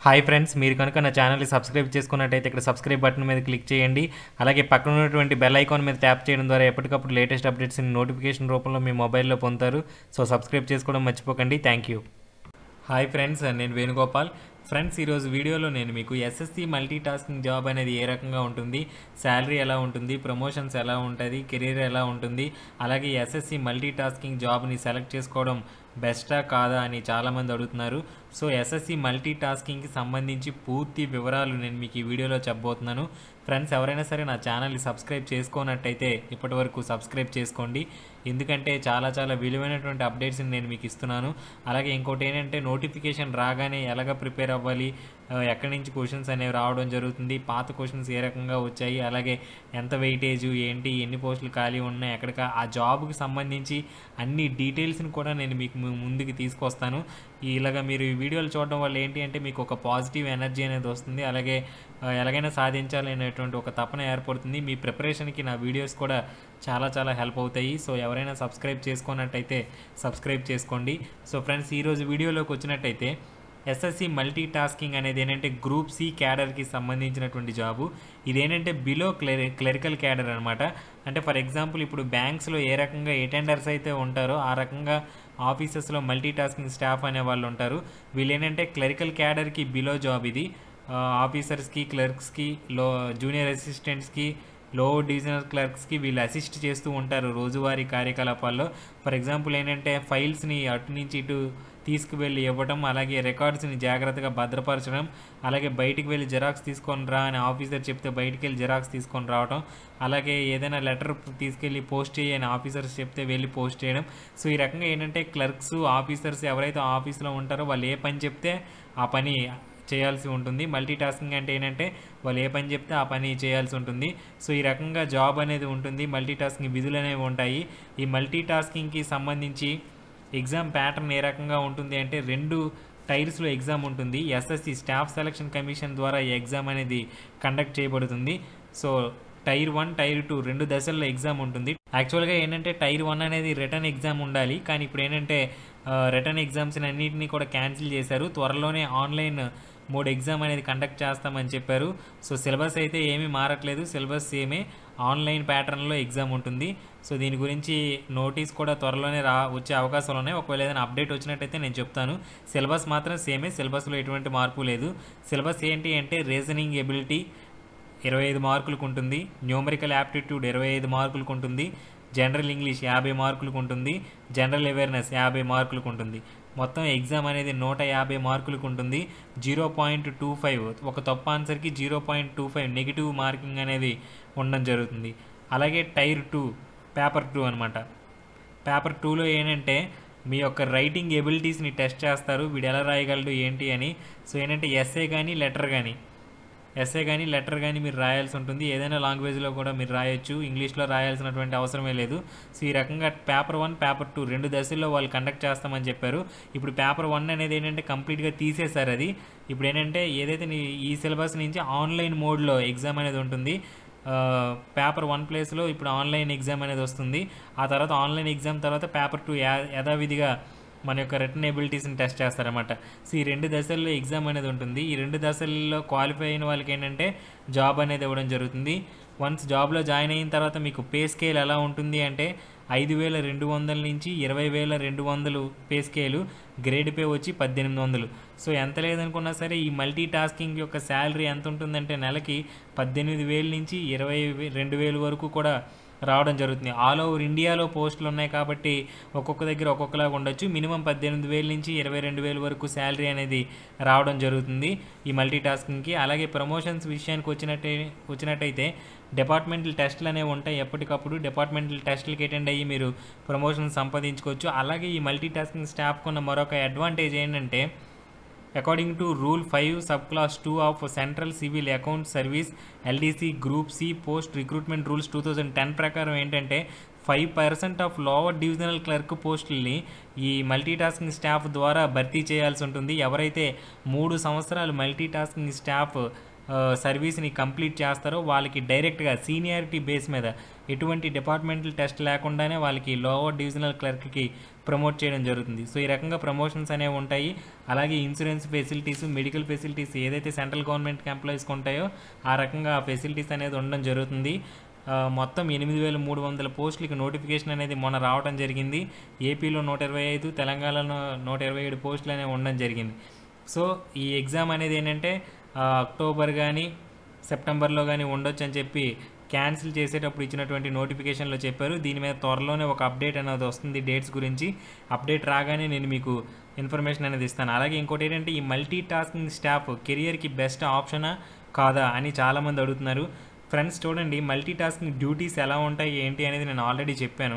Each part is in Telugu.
హాయ్ ఫ్రెండ్స్ మీరు కనుక నా ఛానల్ని సబ్స్క్రైబ్ చేసుకున్నట్టయితే ఇక్కడ సబ్స్క్రైబ్ బటన్ మీద క్లిక్ చేయండి అలాగే పక్కన ఉన్నటువంటి బెల్ ఐకాన్ మీద ట్యాప్ చేయడం ద్వారా ఎప్పటికప్పుడు లేటెస్ట్ అప్డేట్స్ని నోటిఫికేషన్ రూపంలో మీ మొబైల్లో పొందుతారు సో సబ్స్క్రైబ్ చేసుకోవడం మర్చిపోకండి థ్యాంక్ యూ హాయ్ ఫ్రెండ్స్ నేను వేణుగోపాల్ ఫ్రెండ్స్ ఈరోజు వీడియోలో నేను మీకు ఎస్ఎస్సి మల్టీ టాస్కింగ్ జాబ్ అనేది ఏ రకంగా ఉంటుంది శాలరీ ఎలా ఉంటుంది ప్రమోషన్స్ ఎలా ఉంటుంది కెరీర్ ఎలా ఉంటుంది అలాగే ఎస్ఎస్సి మల్టీ టాస్కింగ్ జాబ్ని సెలెక్ట్ చేసుకోవడం బెస్టా కాదా అని చాలామంది అడుగుతున్నారు సో ఎస్ఎస్సి మల్టీ టాస్కింగ్కి సంబంధించి పూర్తి వివరాలు నేను మీకు ఈ వీడియోలో చెప్పబోతున్నాను ఫ్రెండ్స్ ఎవరైనా సరే నా ఛానల్ని సబ్స్క్రైబ్ చేసుకోనట్టయితే ఇప్పటి వరకు సబ్స్క్రైబ్ చేసుకోండి ఎందుకంటే చాలా చాలా విలువైనటువంటి అప్డేట్స్ని నేను మీకు ఇస్తున్నాను అలాగే ఇంకోటి ఏంటంటే నోటిఫికేషన్ రాగానే ఎలాగ ప్రిపేర్ అవ్వాలి ఆ, ఎక్కడి నుంచి క్వశ్చన్స్ అనేవి రావడం జరుగుతుంది పాత క్వశ్చన్స్ ఏ రకంగా వచ్చాయి అలాగే ఎంత వెయిటేజ్ ఏంటి ఎన్ని పోస్టులు ఖాళీ ఉన్నాయి ఎక్కడిక ఆ జాబ్కి సంబంధించి అన్ని డీటెయిల్స్ని కూడా నేను మీకు ము- ముందుకు తీసుకొస్తాను ఇలాగ మీరు ఈ వీడియోలు చూడడం వల్ల ఏంటి అంటే మీకు ఒక పాజిటివ్ ఎనర్జీ అనేది వస్తుంది అలాగే ఆ, ఎలాగైనా సాధించాలి అనేటువంటి ఒక తపన ఏర్పడుతుంది మీ ప్రిపరేషన్కి నా వీడియోస్ కూడా చాలా చాలా హెల్ప్ అవుతాయి సో ఎవరైనా సబ్స్క్రైబ్ చేసుకున్నట్టయితే సబ్స్క్రైబ్ చేసుకోండి సో ఫ్రెండ్స్ ఈరోజు వీడియోలోకి వచ్చినట్టయితే ఎస్ఎస్సి మల్టీ టాస్కింగ్ అనేది ఏంటంటే గ్రూప్ సి క్యాడర్కి సంబంధించినటువంటి జాబు ఇదేంటంటే బిలో క్లెరి క్లెరికల్ క్యాడర్ అనమాట అంటే ఫర్ ఎగ్జాంపుల్ ఇప్పుడు బ్యాంక్స్లో ఏ రకంగా అటెండర్స్ అయితే ఉంటారో ఆ రకంగా ఆఫీసెస్లో మల్టీ టాస్కింగ్ స్టాఫ్ అనే వాళ్ళు ఉంటారు వీళ్ళు ఏంటంటే క్లెరికల్ క్యాడర్కి బిలో జాబ్ ఇది ఆ, ఆఫీసర్స్కి క్లర్క్స్కి లో జూనియర్ అసిస్టెంట్స్కి లో డివిజనల్ క్లర్క్స్కి వీళ్ళు అసిస్ట్ చేస్తూ ఉంటారు రోజువారీ కార్యకలాపాల్లో ఫర్ ఎగ్జాంపుల్ ఏంటంటే ఫైల్స్ని అటు నుంచి ఇటు తీసుకువెళ్ళి ఇవ్వడం అలాగే రికార్డ్స్ని జాగ్రత్తగా భద్రపరచడం అలాగే బయటికి వెళ్ళి జెరాక్స్ తీసుకొని రా అని ఆఫీసర్ చెప్తే బయటికి వెళ్ళి జెరాక్స్ తీసుకొని రావడం అలాగే ఏదైనా లెటర్ తీసుకెళ్ళి పోస్ట్ చేయి అని ఆఫీసర్స్ చెప్తే వెళ్ళి పోస్ట్ చేయడం సో ఈ రకంగా ఏంటంటే క్లర్క్స్ ఆఫీసర్స్ ఎవరైతే ఆఫీస్లో ఉంటారో వాళ్ళు ఏ పని చెప్తే ఆ పని చేయాల్సి ఉంటుంది మల్టీ టాస్కింగ్ అంటే ఏంటంటే వాళ్ళు ఏ పని చెప్తే ఆ పని చేయాల్సి ఉంటుంది సో ఈ రకంగా జాబ్ అనేది ఉంటుంది మల్టీ టాస్కింగ్ విధులు అనేవి ఉంటాయి ఈ మల్టీ టాస్కింగ్కి సంబంధించి ఎగ్జామ్ ప్యాటర్న్ ఏ రకంగా ఉంటుంది అంటే రెండు టైర్స్లో ఎగ్జామ్ ఉంటుంది ఎస్ఎస్సి స్టాఫ్ సెలక్షన్ కమిషన్ ద్వారా ఈ ఎగ్జామ్ అనేది కండక్ట్ చేయబడుతుంది so tier one tier two రెండు దశల్లో ఎగ్జామ్ ఉంటుంది యాక్చువల్గా ఏంటంటే టైర్ వన్ అనేది రిటర్న్ ఎగ్జామ్ ఉండాలి కానీ ఇప్పుడు ఏంటంటే రిటర్న్ ఎగ్జామ్స్ అన్నింటినీ కూడా క్యాన్సిల్ చేశారు త్వరలోనే ఆన్లైన్ మోడ్ ఎగ్జామ్ అనేది కండక్ట్ చేస్తామని చెప్పారు సో సిలబస్ అయితే ఏమీ మారట్లేదు సిలబస్ సేమే ఆన్లైన్ ప్యాటర్న్లో ఎగ్జామ్ ఉంటుంది సో దీని గురించి నోటీస్ కూడా త్వరలోనే రా వచ్చే అవకాశాలు ఉన్నాయి ఒకవేళ ఏదైనా అప్డేట్ వచ్చినట్టయితే నేను చెప్తాను సిలబస్ మాత్రం సేమే సిలబస్లో ఎటువంటి మార్పు లేదు సిలబస్ ఏంటి అంటే రీజనింగ్ ఎబిలిటీ ఇరవై ఐదు మార్కులకు ఉంటుంది న్యూమరికల్ యాప్టిట్యూడ్ ఇరవై ఐదు మార్కులకు ఉంటుంది జనరల్ ఇంగ్లీష్ యాభై మార్కులకు ఉంటుంది జనరల్ అవేర్నెస్ యాభై మార్కులకు ఉంటుంది మొత్తం ఎగ్జామ్ అనేది నూట యాభై మార్కులకు ఉంటుంది జీరో పాయింట్ టూ ఫైవ్ ఒక తప్పు ఆన్సర్కి zero point two five negative marking అనేది ఉండడం జరుగుతుంది అలాగే టైర్ టూ పేపర్ టూ అనమాట పేపర్ టూలో ఏంటంటే మీ యొక్క రైటింగ్ ఎబిలిటీస్ని టెస్ట్ చేస్తారు వీడు ఎలా రాయగలడు ఏంటి అని సో ఏంటంటే ఎస్ఏ కానీ లెటర్ కానీ ఎస్ఏ కానీ లెటర్ కానీ మీరు రాయాల్సి ఉంటుంది ఏదైనా లాంగ్వేజ్లో కూడా మీరు రాయొచ్చు ఇంగ్లీష్లో రాయాల్సినటువంటి అవసరమే లేదు సో ఈ రకంగా పేపర్ వన్ పేపర్ టూ రెండు దశల్లో వాళ్ళు కండక్ట్ చేస్తామని చెప్పారు ఇప్పుడు పేపర్ వన్ అనేది ఏంటంటే కంప్లీట్గా తీసేశారు అది ఇప్పుడు ఏంటంటే ఏదైతే నీ ఈ సిలబస్ నుంచి ఆన్లైన్ మోడ్లో ఎగ్జామ్ అనేది ఉంటుంది ఆ, పేపర్ వన్ ప్లేస్లో ఇప్పుడు ఆన్లైన్ ఎగ్జామ్ అనేది వస్తుంది ఆ తర్వాత ఆన్లైన్ ఎగ్జామ్ తర్వాత పేపర్ టూ యా యథావిధిగా మన యొక్క రిటర్న్ ఎబిలిటీస్ని టెస్ట్ చేస్తారన్నమాట సో ఈ రెండు దశల్లో ఎగ్జామ్ అనేది ఉంటుంది ఈ రెండు దశల్లో క్వాలిఫై అయిన వాళ్ళకి ఏంటంటే జాబ్ అనేది ఇవ్వడం జరుగుతుంది వన్స్ జాబ్లో జాయిన్ అయిన తర్వాత మీకు పే స్కేల్ ఎలా ఉంటుంది అంటే ఐదు వేల రెండు వందల నుంచి ఇరవై వేల రెండు వందలు పే స్కేలు గ్రేడ్ పే వచ్చి పద్దెనిమిది వందలు సో ఎంత లేదనుకున్నా సరే ఈ మల్టీ టాస్కింగ్ యొక్క శాలరీ ఎంత ఉంటుందంటే నెలకి పద్దెనిమిది వేల నుంచి ఇరవై వే- రెండు వేలు వరకు కూడా రావడం జరుగుతుంది ఆల్ ఓవర్ ఇండియాలో పోస్టులు ఉన్నాయి కాబట్టి ఒక్కొక్క దగ్గర ఒక్కొక్కలాగా ఉండొచ్చు మినిమం పద్దెనిమిది వేల నుంచి ఇరవై రెండు వేల వరకు శాలరీ అనేది రావడం జరుగుతుంది ఈ మల్టీ టాస్కింగ్కి అలాగే ప్రమోషన్స్ విషయానికి వచ్చినట్టే వచ్చినట్టయితే డిపార్ట్మెంటల్ టెస్టులు అనేవి ఉంటాయి ఎప్పటికప్పుడు డిపార్ట్మెంటల్ టెస్టులకి అటెండ్ అయ్యి మీరు ప్రమోషన్ సంపాదించుకోవచ్చు అలాగే ఈ మల్టీ టాస్కింగ్ స్టాఫ్కి ఉన్న మరొక అడ్వాంటేజ్ ఏంటంటే according to rule five sub class two of central civil account service LDC group C post recruitment rules two thousand ten ప్రకారం ఏంటంటే five percent of lower divisional clerk పోస్టుల్ని ఈ మల్టీ టాస్కింగ్ స్టాఫ్ ద్వారా భర్తీ చేయాల్సి ఉంటుంది ఎవరైతే మూడు సంవత్సరాలు మల్టీ టాస్కింగ్ స్టాఫ్ ఆ, సర్వీస్ని కంప్లీట్ చేస్తారో వాళ్ళకి డైరెక్ట్గా సీనియారిటీ బేస్ మీద ఎటువంటి డిపార్ట్మెంటల్ టెస్ట్ లేకుండానే వాళ్ళకి లోవర్ డివిజనల్ క్లర్క్కి ప్రమోట్ చేయడం జరుగుతుంది సో ఈ రకంగా ప్రమోషన్స్ అనేవి ఉంటాయి అలాగే ఇన్సూరెన్స్ ఫెసిలిటీస్ మెడికల్ ఫెసిలిటీస్ ఏదైతే సెంట్రల్ గవర్నమెంట్కి ఎంప్లాయీస్కి ఉంటాయో ఆ రకంగా ఆ ఫెసిలిటీస్ అనేది ఉండడం జరుగుతుంది ఆ, మొత్తం ఎనిమిది వేల మూడు వందల పోస్టులకి నోటిఫికేషన్ అనేది మొన్న రావడం జరిగింది ఏపీలో నూట ఇరవై ఐదు తెలంగాణలో నూట ఇరవై ఏడు పోస్టులు అనేవి ఉండడం జరిగింది సో ఈ ఎగ్జామ్ అనేది ఏంటంటే ఆ, అక్టోబర్ కానీ సెప్టెంబర్లో కానీ ఉండొచ్చు అని చెప్పి క్యాన్సిల్ చేసేటప్పుడు ఇచ్చినటువంటి నోటిఫికేషన్లో చెప్పారు దీని మీద త్వరలోనే ఒక అప్డేట్ అనేది వస్తుంది డేట్స్ గురించి అప్డేట్ రాగానే నేను మీకు ఇన్ఫర్మేషన్ అనేది ఇస్తాను అలాగే ఇంకోటి ఏంటంటే ఈ మల్టీ టాస్కింగ్ స్టాఫ్ కెరియర్కి బెస్ట్ ఆప్షనా కాదా అని చాలామంది అడుగుతున్నారు ఫ్రెండ్స్ చూడండి మల్టీ టాస్కింగ్ డ్యూటీస్ ఎలా ఉంటాయి ఏంటి అనేది నేను ఆల్రెడీ చెప్పాను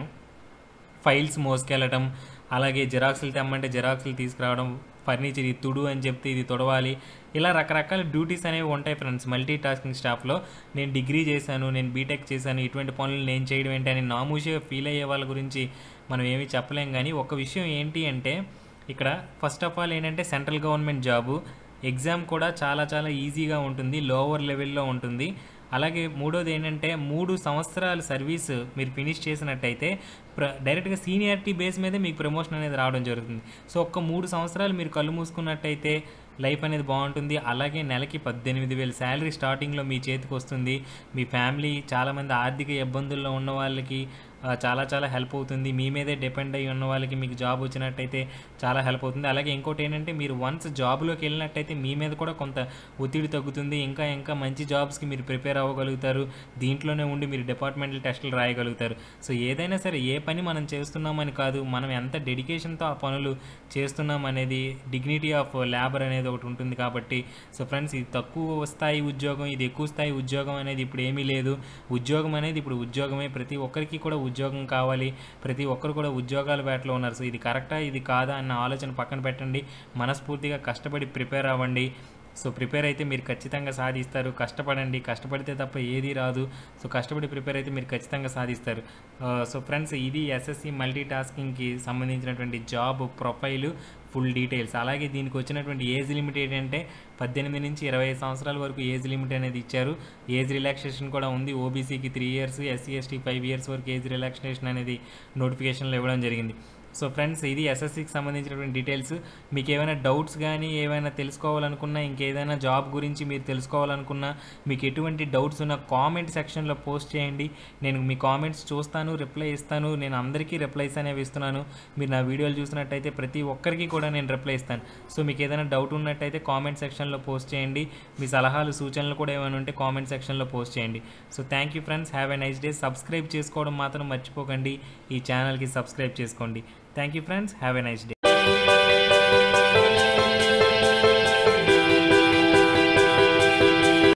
ఫైల్స్ మోసుకెళ్ళటం అలాగే జిరాక్స్లు తెమ్మంటే జిరాక్స్లు తీసుకురావడం ఫర్నిచర్ ఇది తుడు అని చెప్తే ఇది తొడవాలి ఇలా రకరకాల డ్యూటీస్ అనేవి ఉంటాయి ఫ్రెండ్స్ మల్టీ టాస్కింగ్ స్టాఫ్లో నేను డిగ్రీ చేశాను నేను బీటెక్ చేశాను ఇటువంటి పనులు నేను చేయడం ఏంటి అని నామూషిగా ఫీల్ అయ్యే వాళ్ళ గురించి మనం ఏమీ చెప్పలేం కానీ ఒక విషయం ఏంటి అంటే ఇక్కడ ఫస్ట్ ఆఫ్ ఆల్ ఏంటంటే సెంట్రల్ గవర్నమెంట్ జాబు ఎగ్జామ్ కూడా చాలా చాలా ఈజీగా ఉంటుంది లోవర్ లెవెల్లో ఉంటుంది అలాగే మూడోది ఏంటంటే మూడు సంవత్సరాల సర్వీస్ మీరు ఫినిష్ చేసినట్టయితే ప్ర డైరెక్ట్గా సీనియారిటీ బేస్ మీదే మీకు ప్రమోషన్ అనేది రావడం జరుగుతుంది సో ఒక్క మూడు సంవత్సరాలు మీరు కళ్ళు మూసుకున్నట్టయితే లైఫ్ అనేది బాగుంటుంది అలాగే నెలకి పద్దెనిమిది వేలు శాలరీ స్టార్టింగ్లో మీ చేతికి వస్తుంది మీ ఫ్యామిలీ చాలామంది ఆర్థిక ఇబ్బందుల్లో ఉన్న వాళ్ళకి ఆ, చాలా చాలా హెల్ప్ అవుతుంది మీ మీదే డిపెండ్ అయ్యి ఉన్న వాళ్ళకి మీకు జాబ్ వచ్చినట్టయితే చాలా హెల్ప్ అవుతుంది అలాగే ఇంకోటి ఏంటంటే మీరు వన్స్ జాబ్లోకి వెళ్ళినట్టయితే మీ మీద కూడా కొంత ఒత్తిడి తగ్గుతుంది ఇంకా ఇంకా మంచి జాబ్స్కి మీరు ప్రిపేర్ అవ్వగలుగుతారు దీంట్లోనే ఉండి మీరు డిపార్ట్మెంటల్ టెస్టులు రాయగలుగుతారు సో ఏదైనా సరే ఏ పని మనం చేస్తున్నామని కాదు మనం ఎంత డెడికేషన్తో ఆ పనులు చేస్తున్నాం అనేది డిగ్నిటీ ఆఫ్ లేబర్ అనేది ఒకటి ఉంటుంది కాబట్టి సో ఫ్రెండ్స్ ఇది తక్కువ స్థాయి ఉద్యోగం ఇది ఎక్కువ స్థాయి ఉద్యోగం అనేది ఇప్పుడు ఏమీ లేదు ఉద్యోగం అనేది ఇప్పుడు ఉద్యోగమే ప్రతి ఒక్కరికి కూడా ఉద్యోగం కావాలి ప్రతి ఒక్కరు కూడా ఉద్యోగాల వేటలో ఉన్నారు సో ఇది కరెక్టా ఇది కాదా అన్న ఆలోచన పక్కన పెట్టండి మనస్ఫూర్తిగా కష్టపడి ప్రిపేర్ అవ్వండి సో ప్రిపేర్ అయితే మీరు ఖచ్చితంగా సాధిస్తారు కష్టపడండి కష్టపడితే తప్ప ఏది రాదు సో కష్టపడి ప్రిపేర్ అయితే మీరు ఖచ్చితంగా సాధిస్తారు ఆ, సో ఫ్రెండ్స్ ఇది ఎస్ఎస్సి మల్టీ టాస్కింగ్కి సంబంధించినటువంటి జాబ్ ప్రొఫైలు ఫుల్ డీటెయిల్స్ అలాగే దీనికి వచ్చినటువంటి ఏజ్ లిమిట్ ఏంటంటే పద్దెనిమిది నుంచి ఇరవై ఐదు సంవత్సరాల వరకు ఏజ్ లిమిట్ అనేది ఇచ్చారు ఏజ్ రిలాక్సేషన్ కూడా ఉంది ఓబీసీకి three years SC ST five years వరకు ఏజ్ రిలాక్సేషన్ అనేది నోటిఫికేషన్లో ఇవ్వడం జరిగింది సో ఫ్రెండ్స్ ఇది ఎస్ఎస్సికి సంబంధించినటువంటి డీటెయిల్స్ మీకు ఏమైనా డౌట్స్ కానీ ఏమైనా తెలుసుకోవాలనుకున్నా ఇంకేదైనా జాబ్ గురించి మీరు తెలుసుకోవాలనుకున్నా మీకు ఎటువంటి డౌట్స్ ఉన్నా కామెంట్ సెక్షన్లో పోస్ట్ చేయండి నేను మీ కామెంట్స్ చూస్తాను రిప్లై ఇస్తాను నేను అందరికీ రిప్లైస్ అనేవి ఇస్తున్నాను మీరు నా వీడియోలు చూసినట్టయితే ప్రతి ఒక్కరికి కూడా నేను రిప్లై ఇస్తాను సో మీకు ఏదైనా డౌట్ ఉన్నట్టయితే కామెంట్ సెక్షన్లో పోస్ట్ చేయండి మీ సలహాలు సూచనలు కూడా ఏమైనా ఉంటే కామెంట్ సెక్షన్లో పోస్ట్ చేయండి so thank you friends have a nice day subscribe చేసుకోవడం మాత్రం మర్చిపోకండి ఈ ఛానల్కి సబ్స్క్రైబ్ చేసుకోండి thank you friends have a nice day